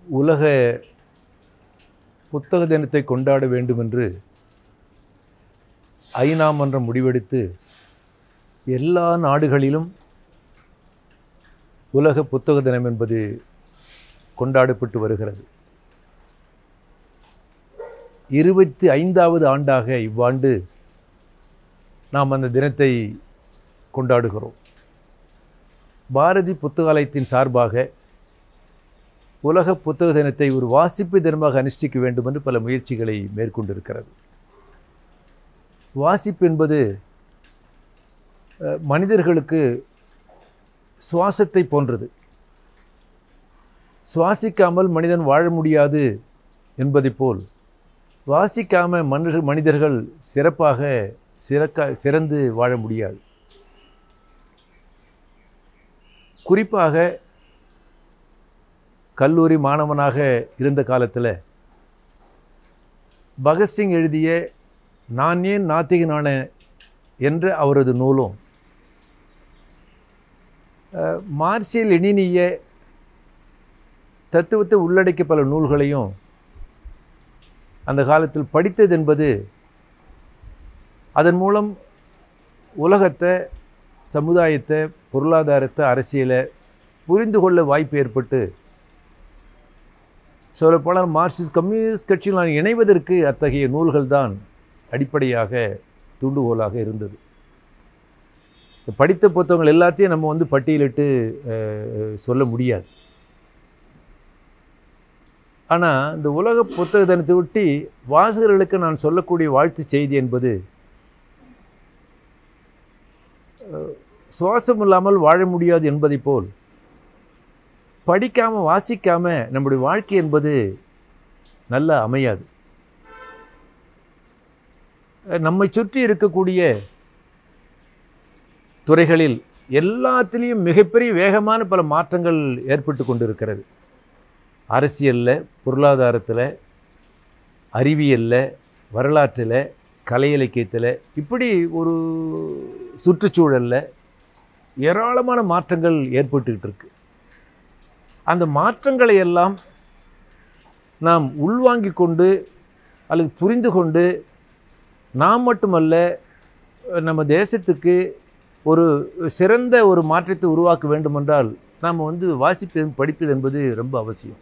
உலக புத்தக தினத்தை கொண்டாட வேண்டும் என்று ஐநா மன்றம் முடிவெடுத்து எல்லா நாடுகளிலும் உலக புத்தக தினம் என்பது கொண்டாடப்பட்டு வருகிறது இருபத்தி ஐந்தாவது ஆண்டாக இவ்வாண்டு நாம் அந்த தினத்தை கொண்டாடுகிறோம் பாரதி புத்தகாலயத்தின் சார்பாக உலக புத்தக தினத்தை ஒரு வாசிப்பு தினமாக அனுஷ்டிக்க வேண்டும் என்று பல முயற்சிகளை மேற்கொண்டிருக்கிறது வாசிப்பு என்பது அஹ், மனிதர்களுக்கு சுவாசத்தை போன்றது சுவாசிக்காமல் மனிதன் வாழ முடியாது என்பதைப் போல் வாசிக்காம மனிதர்கள் மனிதர்கள் சிறப்பாக சிறக்க சிறந்து வாழ முடியாது குறிப்பாக கல்லூரி மாணவனாக இருந்த காலத்தில் பகத்சிங் எழுதிய நான் ஏன் நாத்திகனான என்ற அவரது நூலும் அஹ், மார்சியல் லெனினிய தத்துவத்தை உள்ளடக்கிய பல நூல்களையும் அந்த காலத்தில் படித்தது என்பது அதன் மூலம் உலகத்தை சமுதாயத்தை பொருளாதாரத்தை அரசியலை புரிந்து கொள்ள வாய்ப்பு ஏற்பட்டு சொல்லப்போனால் மார்க்சிஸ்ட் கம்யூனிஸ்ட் கட்சியில் நான் இணைவதற்கு அத்தகைய நூல்கள் தான் அடிப்படையாக தூண்டுகோலாக இருந்தது இந்த படித்த புத்தகங்கள் எல்லாத்தையும் நம்ம வந்து பட்டியலிட்டு அஹ், சொல்ல முடியாது ஆனால் இந்த உலக புத்தக தினத்தை ஒட்டி வாசகர்களுக்கு நான் சொல்லக்கூடிய வாழ்த்து செய்தி என்பது அஹ், சுவாசம் இல்லாமல் வாழ முடியாது என்பதைப் போல் படிக்காமல் வாசிக்காமல் நம்முடைய வாழ்க்கை என்பது நல்லா அமையாது அஹ், நம்மை சுற்றி இருக்கக்கூடிய துறைகளில் எல்லாத்திலையும் மிகப்பெரிய வேகமான பல மாற்றங்கள் ஏற்பட்டு கொண்டிருக்கிறது அரசியலில் பொருளாதாரத்தில் அறிவியலில் வரலாற்றில் கலை இலக்கியத்தில் இப்படி ஒரு சுற்றுச்சூழலில் ஏராளமான மாற்றங்கள் ஏற்பட்டுக்கிட்டு இருக்கு அந்த மாற்றங்களை எல்லாம் நாம் உள்வாங்கிக் கொண்டு அல்லது புரிந்து கொண்டு நாம் மட்டுமல்ல நம்ம தேசத்துக்கு ஒரு சிறந்த ஒரு மாற்றத்தை உருவாக்க வேண்டுமென்றால் நாம் வந்து வாசிப்பது படிப்பது என்பது ரொம்ப அவசியம்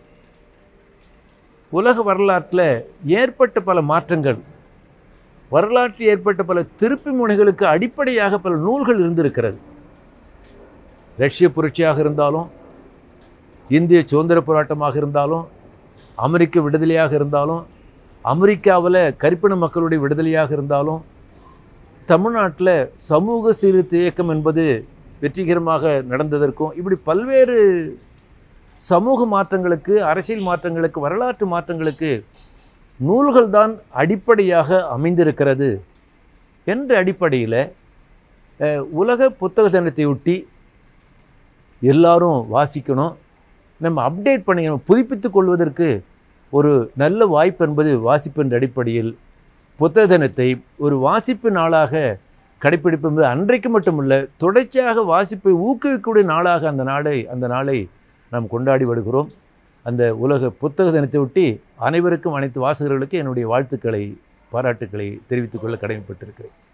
உலக வரலாற்றில் ஏற்பட்ட பல மாற்றங்கள் வரலாற்றில் ஏற்பட்ட பல திருப்பி முனைகளுக்கு அடிப்படையாக பல நூல்கள் இருந்திருக்கிறது ரஷ்ய புரட்சியாக இருந்தாலும் இந்திய சுதந்திர போராட்டமாக இருந்தாலும் அமெரிக்க விடுதலையாக இருந்தாலும் அமெரிக்காவில் கருப்பின மக்களுடைய விடுதலையாக இருந்தாலும் தமிழ்நாட்டில் சமூக சீர்திருத்த இயக்கம் என்பது வெற்றிகரமாக நடந்ததற்கும் இப்படி பல்வேறு சமூக மாற்றங்களுக்கு அரசியல் மாற்றங்களுக்கு வரலாற்று மாற்றங்களுக்கு நூல்கள் தான் அடிப்படையாக அமைந்திருக்கிறது என்ற அடிப்படையில் அஹ், உலக புத்தக தினத்தை ஒட்டி எல்லாரும் வாசிக்கணும் நம்ம அப்டேட் பண்ணிக்கணும் புதுப்பித்துக் கொள்வதற்கு ஒரு நல்ல வாய்ப்பு என்பது வாசிப்பு என்ற அடிப்படையில் புத்தக தினத்தை ஒரு வாசிப்பு நாளாக கடைப்பிடிப்பது அன்றைக்கு மட்டுமல்ல தொடர்ச்சியாக வாசிப்பை ஊக்குவிக்கக்கூடிய நாளாக அந்த நாளை அந்த நாளை நாம் கொண்டாடி வருகிறோம் அந்த உலக புத்தக தினத்தை ஒட்டி அனைவருக்கும் அனைத்து வாசகர்களுக்கும் என்னுடைய வாழ்த்துக்களை பாராட்டுக்களை தெரிவித்துக் கொள்ள கடமைப்பட்டிருக்கிறேன்